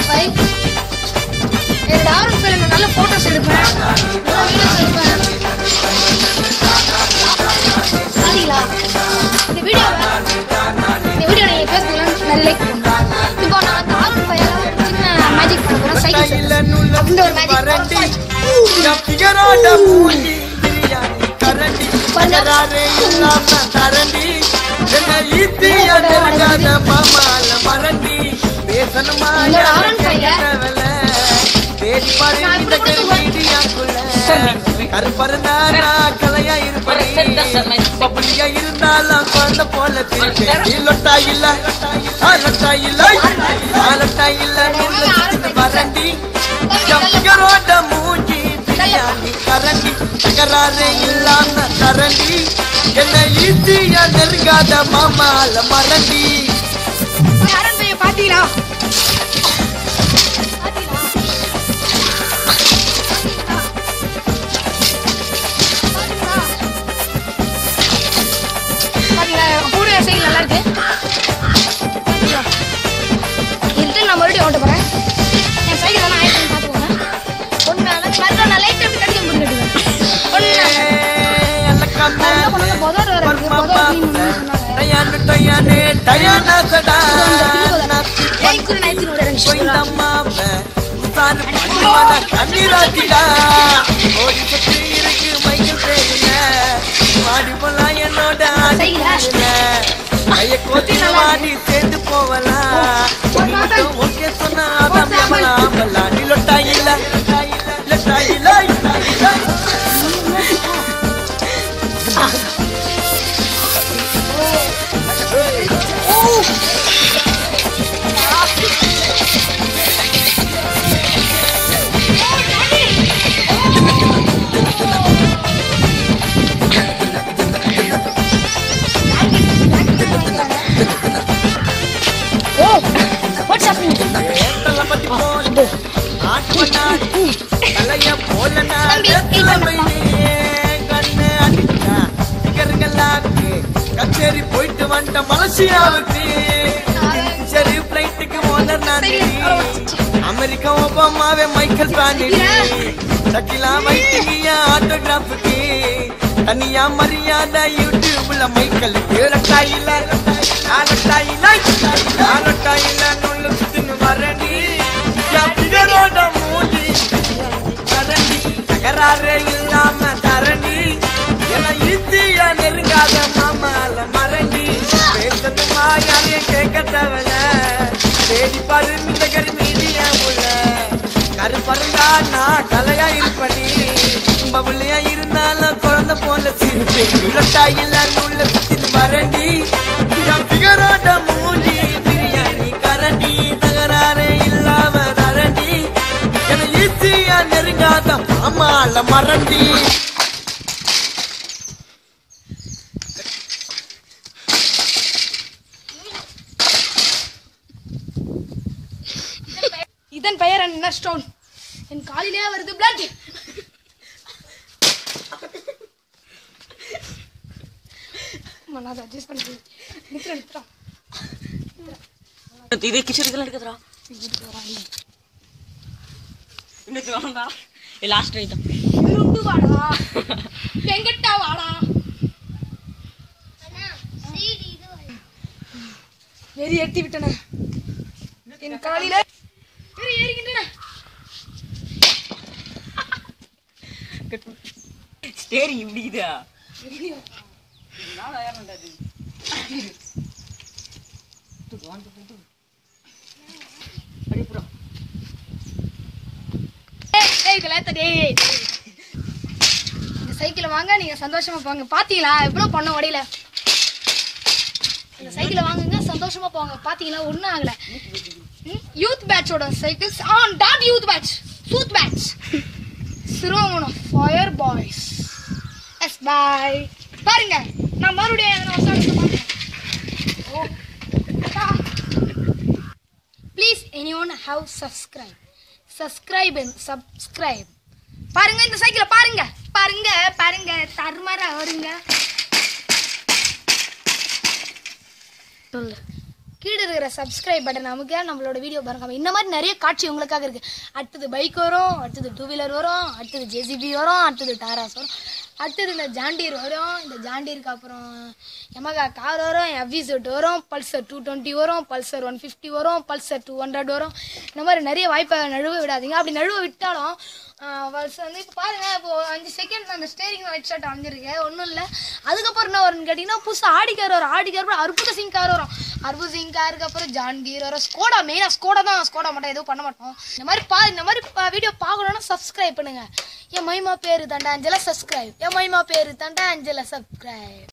Five என்னோட R N ஃபைவ்ல நான் நல்ல ஃபோட்டோஸ் எடுப்பேன் நல்ல வீடியோஸ் எடுப்பேன் பாத்தீங்களா இந்த வீடியோவை இந்த வீடியோ நீங்கள் ஃபேஸ்புக்கில் நிறைய லைக் இப்போ நான் அந்த ஆர்என் ஃபைவ்ல ஒரு சின்ன மேஜிக் பண்ண போகிறேன் சைக்கிள் இல்ல நுள்ள அந்த ஒரு மேஜிக் வரண்டி பிகரோட மூஞ்சி பிரியாணி கரண்டி பகராரே இல்லாம தரண்டி என்ன ஈத்தியா நெருங்காத மாமால மரண்டி பேசணுமா என்னோட ஆரன் பையில தேடி பாரு நான் இந்த இப்படி கொடுத்து மீடியாக்குள்ள கருப்பருந்தா நான் கலையா இருப்படி பப்புலியா இருந்தாலும் குழந்தை போல திருப்பி லொட்டா இல்ல ஆ, லொட்டா இல்ல ஆ, லொட்டா இல்ல நுள்ள சுத்தின வரண்டி ஜம்பிகரோட மூஞ்சி பிரியாணி கரண்டி தகராறு இல்லாம கரண்டி என்ன ஈஸியா நெருங்காத மாமால மரண்டி ஆரன் ஃபைவ் பார்த்தீங்களா பாத்தீங்களா கூட சைக்கிள் நல்லா இருக்கு பாத்தீங்களா இது நான் மறுபடியும் ஓட்ட போறேன் என் சைக்கிள் வேணா ஆயிட்டு பார்த்துக்கோங்க ஒன்று நான் நான் லைட் அப்படி கடிக்க முடியும் ஒன்று என்ன பண்ணுங்க பொதோடு வர இருக்கு பொதோடு சொன்னாங்க டயானு டயானு டயானாசடா ஏய் குரு நான் எடுத்துட்டு வரேன் போய்ந்தம்மாவ உசாரு பண்ணுவான கண்ணீராட்டிடா ஓடி சுத்தி இருக்கு மைக்கேல் பேருல மாடி போலாம் என்னோட ஆடில கைய கோத்தி வாடி சேர்ந்து போவலாம் நீ மட்டும் ஓகே சொன்னா அதான் எவலாம் ஆமலாம் நீ லொட்டா இல்ல லொட்டா இல்ல லொட்டா இல்ல ஓ வாட்ஸ் ஹேப்பனிங் ஏத்தல பத்தி போடு ஆட்டு நாடு தலைய போலனா தம்பி, கண்ணு அடிச்சா சிகருங்களாக்கு கச்சேரி போயிட்டு வந்த மலேசியாவுக்கு சரி பிளைட்டுக்கு ஓனர் நான் அமெரிக்கா ஒபாமாவே மைக்கேல் பிராண்டிடி சக்கிலா வைட்டியா ஆட்டோகிராஃபுக்கு தனியா மரியாதை யூடியூப்ல மைக்கேலுக்கு ரட்டாயில ரட்டாயில ரட்டாயில நுள்ளு சுத்தின்னு வரண்டி பிகரோட மூஞ்சி கரண்டி தகராறு இல்லாம தரண்டி என ஈஸியா நெருங்காத மாமால மரண்டி பேசணுமா யாரையும் கேட்க தேவையில்ல தேடி பாரு இந்த கரு மீடியா உள்ள கருப்பருந்தா நான் கலையா இருப்படி பபுள்ளையா இருந்தாலும் குழந்தை போல சிரிப்பு இலட்டா இல்ல நுள்ள சுத்தின்னு வரண்டி பிகரோட மூஞ்சி பிரியாணி கரண்டி தகராறு இல்லாம தரண்டி என ஈஸியா நெருங்காத மாமால மரண்டி இதன் பெயர் என்ன ஸ்டோன் என் காலிலே வருது பிளட் நான் அதை அட்ஜஸ்ட் பண்ணி நிற்கிறேன் நிற்கிறான் இது கிச்சடிக்கெல்லாம் எடுக்கதுரா இன்னைக்கு வேணா லாஸ்ட் ஐட்டம் உண்டு வாடா வெங்கட்டா வாடா வெறி ஏற்றி விட்டன என் காலில வெறி ஏறிக்கின்றன ஸ்டேரிங் இப்படி இதா ஏய், ஏய், இதெல்லாம் எடுத்து டேய், டேய். இந்த சைக்கிளை வாங்க நீங்க சந்தோஷமா போங்க பாத்தீங்களா எவ்வளவு பண்ண உடையில இந்த சைக்கிளை வாங்குங்க சந்தோஷமா போங்க பாத்தீங்களா ஒண்ணும் ஆகல யூத் பேட்சோட cycles on dot youth batch சூத் பேட்ச் சிறுவங்கணும் ஃபயர் பாய்ஸ் எஸ் பாய் பாருங்க நான் மறுபடியும் எதனா வசனத்தை பார்க்கிறேன். Oh please anyone have subscribe subscribe subscribe பாருங்க இந்த சைக்கிளை பாருங்க பாருங்க பாருங்க தருமாறா வருங்க சொல்லு கீழே இருக்கிற சப்ஸ்கிரைப் பட்டன் நமக்கு நம்மளோட வீடியோ பாருங்க இந்த மாதிரி நிறைய காட்சி உங்களுக்காக இருக்கு அடுத்தது பைக் வரும் அடுத்தது டூ வீலர் வரும் அடுத்தது ஜேசிபி வரும் அடுத்தது டாராஸ் வரும் அடுத்தது இந்த ஜாண்டீர் வரும் இந்த ஜாண்டீருக்கு அப்புறம் எமகா கார் வரும் எவ்விசெட் வரும் பல்சர் டூ டுவெண்ட்டி வரும் பல்சர் ஒன் ஃபிஃப்டி வரும் பல்சர் டூ ஹண்ட்ரட் வரும் இந்த மாதிரி நிறைய வாய்ப்பை நழுவ விடாதீங்க அப்படி நழுவ விட்டாலும் பல்சர் வந்து இப்போ பாருங்க இப்போ அஞ்சு செகண்ட் அந்த ஸ்டேரிங் ஒயிட் ஷர்ட் அமைஞ்சிருக்கேன் ஒன்றும் இல்லை அதுக்கப்புறம் என்ன வரும்னு கேட்டிங்கன்னா புதுசாக ஆடி கார் வரும் ஆடி கார் அப்புறம் அற்புத சிங் கார் வரும் அற்புத சிங் காருக்கு அப்புறம் ஜான் கீர் வரும் ஸ்கோடா மெயினாக ஸ்கோடா தான் ஸ்கோடா மட்டும் எதுவும் பண்ண மாட்டோம் இந்த மாதிரி பா இந்த மாதிரி வீடியோ பார்க்கணுன்னா சப்ஸ்கிரைப் பண்ணுங்க என் மைமா பேரு தண்டா அஞ்சல சப்ஸ்கிரைப் என் மைமா பேரு தண்டா அஞ்சல சப்ஸ்கிரைப்